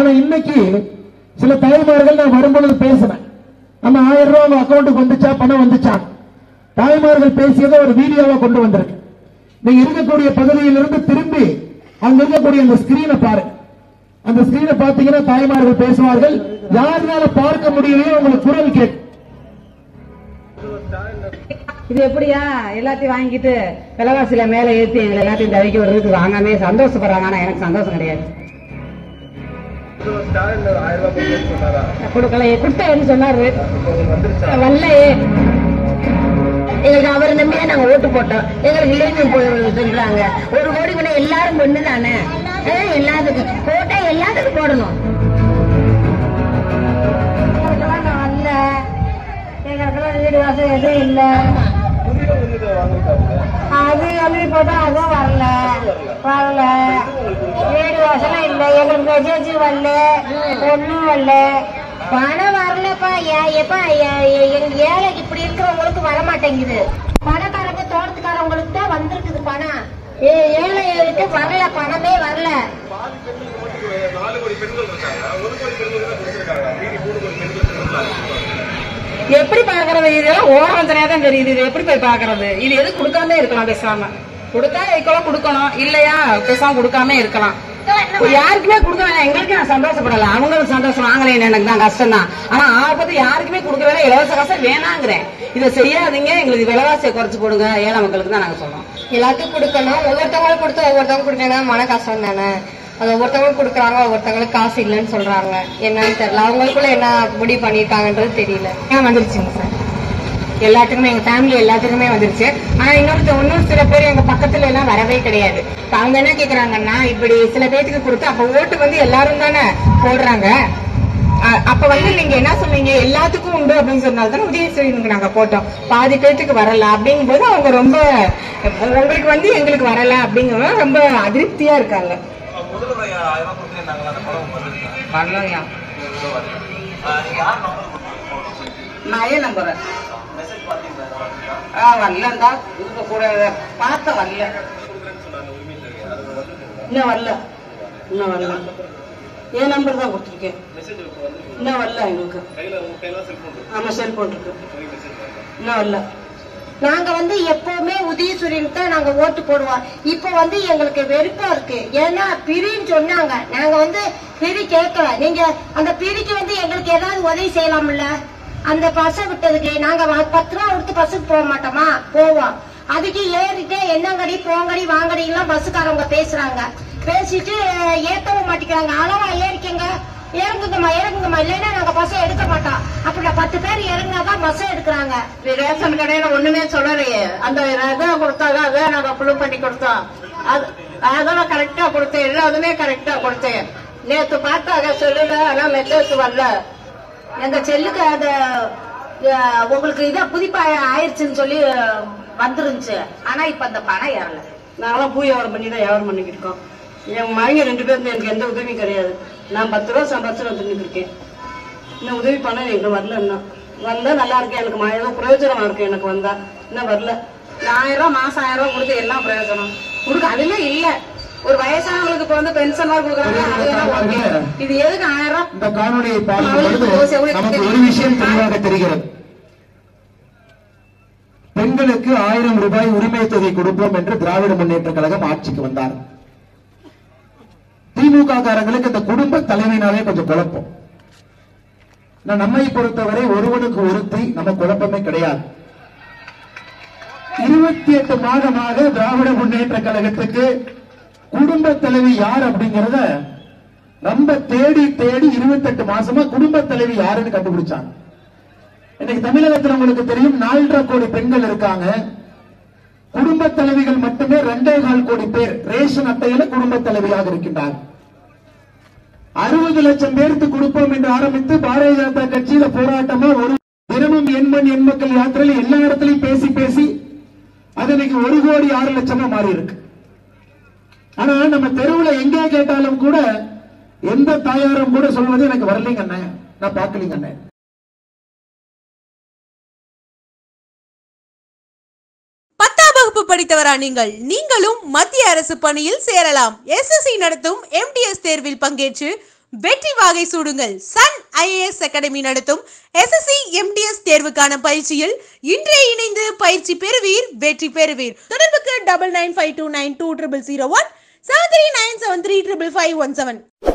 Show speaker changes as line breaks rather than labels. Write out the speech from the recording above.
ஆனா இன்னைக்கு சில தாய்மார்கள் நான் வரும்பொழுது பேசினேன் நம்ம ஆயிரம் ரூபாய் உங்க அக்கௌண்ட்டுக்கு வந்துச்சா பணம் வந்துச்சா தாய்மார்கள் பேசியதை ஒரு வீடியோவா கொண்டு வந்திருக்கு நீங்க இருக்கக்கூடிய பகுதியிலிருந்து திரும்பி அங்க இருக்கக்கூடிய அந்த ஸ்கிரீனை பாருங்க அந்த ஸ்கிரீனை பாத்தீங்கன்னா தாய்மார்கள் பேசுவார்கள் யாருனால பார்க்க முடியலையோ உங்களுக்கு குரல் கேட்கும்
இது எப்படியா எல்லாத்தையும் வாங்கிட்டு விலைவாசியில மேல ஏத்தி எங்களை எல்லாத்தையும் தவிக்க விடுறதுக்கு வாங்காமே சந்தோஷப்படுறாங்க ஆனா எனக்கு சந்தோஷம் கிடையாது கொடுக்கல கொடுத்தேன்னு சொன்னாரு வரலையே
எங்களுக்கு அவரை நம்பியே நாங்க ஓட்டு போட்டோம் எங்களுக்கு இளைஞர் போய் சொல்றாங்க ஒரு கோடி கூட எல்லாரும் பொண்ணு தானே ஏன் எல்லாத்துக்கும் போட்டா எல்லாத்துக்கும் போடணும்
வரல எங்களுக்கெல்லாம் வீடு வாசல் எதுவும் இல்ல அது எழுதி போட்டா அதுவும் வரல வரல வீடு வாசலும் இல்ல எங்களுக்கு மெசேஜ் வரல ஒண்ணும் வரல
பணம் வரலப்பா ஏ- எப்பா ஏ- ஏ- எங்க ஏழைக்கு இப்படி இருக்கிறவங்களுக்கு வர மாட்டேங்குது பணக்காரங்க தோட்டத்துக்காரவங்களுக்கு தான் வந்திருக்குது பணம் ஏ ஏழைகளுக்கு வரல பணமே வரல
எப்படி பாக்குறது இதெல்லாம் ஓரவஞ்சனையா தான் தெரியுது இது எப்படி போய் பாக்குறது இது எது கொடுக்காம இருக்கலாம் பேசாம கொடுத்தா வைக்கலாம் கொடுக்கணும் இல்லையா பேசாம கொடுக்காம இருக்கலாம் யாருக்குமே கொடுக்க வேணாம் எங்களுக்கு நான் சந்தோஷப்படல அவங்களுக்கு சந்தோஷம் வாங்கலை எனக்கு தான் கஷ்டம் தான் ஆனா ஆபத்து யாருக்குமே கொடுக்க வேணாம் இலவச காசம் வேணாங்கிறேன் இதை செய்யாதீங்க எங்களுக்கு விலைவாசியை குறைச்சு போடுங்க ஏழை மக்களுக்கு தான் நாங்க சொல்றோம்
எல்லாத்துக்கும் கொடுக்கணும் ஒவ்வொருத்தவங்களுக்கு கொடுத்து ஒவ்வொருத்தவங்க கொடுக்கணும் மன கஷ்டம் தானே அது ஒவ்வொருத்தவங்களுக்கு கொடுக்குறாங்க ஒவ்வொருத்தவங்களுக்கு காசு இல்லைன்னு சொல்றாங்க என்னன்னு தெரியல அவங்களுக்குள்ள என்ன முடிவு பண்ணிருக்காங்கன்றது தெரியல
ஏன் வந்துருச்சுங்க சார் எல்லாத்துக்குமே எங்க ஃபேமிலி எல்லாத்துக்குமே வந்துருச்சு ஆனா இன்னொருத்த இன்னும் சில பேர் எங்க பக்கத்துல எல்லாம் வரவே கிடையாது இப்ப அவங்க என்ன கேக்குறாங்கன்னா இப்படி சில பேத்துக்கு கொடுத்து அப்ப ஓட்டு வந்து எல்லாரும் தானே போடுறாங்க அ- அப்ப வந்து நீங்க என்ன சொன்னீங்க எல்லாத்துக்கும் உண்டு அப்படின்னு சொன்னால்தான் உதயசூரியனுக்கு நாங்க போட்டோம் பாதி பேத்துக்கு வரல அப்படிங்கும் போது அவங்க ரொம்ப உங்களுக்கு வந்து எங்களுக்கு வரல அப்படிங்கிறவங்க ரொம்ப அதிருப்தியா இருக்காங்க வரலையா நான் ஏன் நம்புறேன் ஆ வரலண்டா இருக்க கூட பார்த்த வரல இன்னும் வரல இன்னும் வரல என் நம்பர் தான் கொடுத்துருக்கேன் இன்னும் வரல எங்களுக்கு ஆமா செல்போன் இருக்கு இன்னும் வரல
நாங்க வந்து எப்பவுமே உதயசூரியனுக்கு தான் நாங்க ஓட்டு போடுவோம் இப்ப வந்து எங்களுக்கு வெறுப்பா இருக்கு ஏன்னா பிரின்னு சொன்னாங்க நாங்க வந்து பிரி கேட்கல நீங்க அந்த பிரிக்கு வந்து எங்களுக்கு ஏதாவது உதவி செய்யலாம்ல அந்த பஸ்ஸை விட்டதுக்கு நாங்க வ- பத்து ரூபா கொடுத்து பஸ்ஸுக்கு போக மாட்டோமா போவோம் அதுக்கு ஏறிட்டே என்னங்கடி போங்கடி வாங்கடி எல்லாம் பஸ்ஸுக்காரவங்க பேசுறாங்க பேசிட்டு ஏத்தவும் மாட்டேங்கிறாங்க அளவா ஏறிக்கங்க இறங்குங்கம்மா இறங்குங்கம்மா இல்லைன்னா நாங்க பஸ்ஸை எடுக்க மாட்டோம் அப்படி பத்து பேர் இறங்குனாதான் பஸ்ஸை எடுக்கிறாங்க
ரேஷன் கடையில ஒண்ணுமே சொல்லலையே அந்த இதை கொடுத்தாங்க அதை நாங்க புழு பண்ணி கொடுத்தோம் அது அதெல்லாம் கரெக்டா கொடுத்தேன் எல்லாத்துமே கரெக்டா கொடுத்தேன் நேத்து பார்த்தாங்க சொல்லல ஆனா மெசேஜ் வரல
எங்க செல்லுக்கு அந்த அஹ், உங்களுக்கு இதா புதுப்பா ஆயிருச்சுன்னு சொல்லி அஹ், வந்துருந்துச்சு ஆனா இப்ப அந்த பணம் ஏறல
நாங்களாம் பூ வியாபாரம் பண்ணி தான் வியாபாரம் பண்ணிக்கிட்டு இருக்கோம் என் மகங்க ரெண்டு பேரும் எனக்கு எந்த உதவியும் கிடையாது நான் பத்து ரூபா சம்பாதிச்சு நான் தின்னுட்டு இருக்கேன் இன்னும் உதவி பண்ண எனக்கு வரல இன்னும் வந்தா நல்லா இருக்கேன் எனக்கு ம- ஏதோ பிரயோஜனமா இருக்கு எனக்கு வந்தா இன்னும் வரல
இந்த ஆயிரம் ரூபாய் மாசம் ஆயிரம் ரூபாய் கொடுத்து என்ன பிரயோஜனம் கொடுக்க அதுல இல்ல ஒரு வயசானவங்களுக்கு இப்ப வந்து பென்ஷன் மாதிரி கொடுக்குறாங்க அதெல்லாம் ஓகே இது எதுக்கு ஆயிரம் ரூபாய்
இந்த காணொலியை பார்க்கும் பொழுது நமக்கு ஒரு விஷயம் தெளிவாக தெரிகிறது பெண்களுக்கு ஆயிரம் ரூபாய் உரிமை தொகை கொடுப்போம் என்று திராவிட முன்னேற்ற கழகம் ஆட்சிக்கு வந்தார் திமுக காரங்களுக்கு இந்த குடும்ப தலைமையினாலே கொஞ்சம் குழப்பம் நான் நம்மை பொறுத்தவரை ஒருவனுக்கு ஒருத்தி நம்ம குழப்பமே கிடையாது இருபத்தி எட்டு மாதமாக திராவிட முன்னேற்ற கழகத்துக்கு குடும்ப தலைவி யார் அப்படிங்கறத ரொம்ப தேடி தேடி 28 மாசமா குடும்ப தலைவி யாருன்னு கண்டுபிடிச்சாங்க இன்னைக்கு தமிழகத்துல உங்களுக்கு தெரியும் நாலரை கோடி பெண்கள் இருக்காங்க குடும்ப தலைவிகள் மட்டுமே ரெண்டே கால் கோடி பேர் ரேஷன் அட்டையில குடும்ப தலைவியாக இருக்கின்றார் அறுபது லட்சம் பேருக்கு கொடுப்போம் என்று ஆரம்பித்து பாரதிய ஜனதா கட்சியில போராட்டமா ஒரு தினமும் எண்மண் எண் மக்கள் யாத்திரையில எல்லா இடத்துலயும் பேசி பேசி அது இன்னைக்கு ஒரு கோடி ஆறு லட்சமா மாறி இருக்கு ஆனா நம்ம தெருவுல எங்கே கேட்டாலும் கூட எந்த தாயாரும் கூட சொல்வது எனக்கு வரலைங்க அண்ணே நான் பார்க்கலீங்க அண்ணே
பத்தாம் வகுப்பு படித்தவரா நீங்கள் நீங்களும் மத்திய அரசு பணியில் சேரலாம் எஸ்எஸ்சி நடத்தும் எம்டிஎஸ் தேர்வில் பங்கேற்று வெற்றி வாகை சூடுங்கள் சன் ஐஏஎஸ் அகாடமி நடத்தும் எஸ்எஸ்சி எம்டிஎஸ் தேர்வுக்கான பயிற்சியில் இன்றே இணைந்து பயிற்சி பெறுவீர் வெற்றி பெறுவீர் தொடர்புக்கு double nine five two nine two triple zero one seven three nine seven three triple five one seven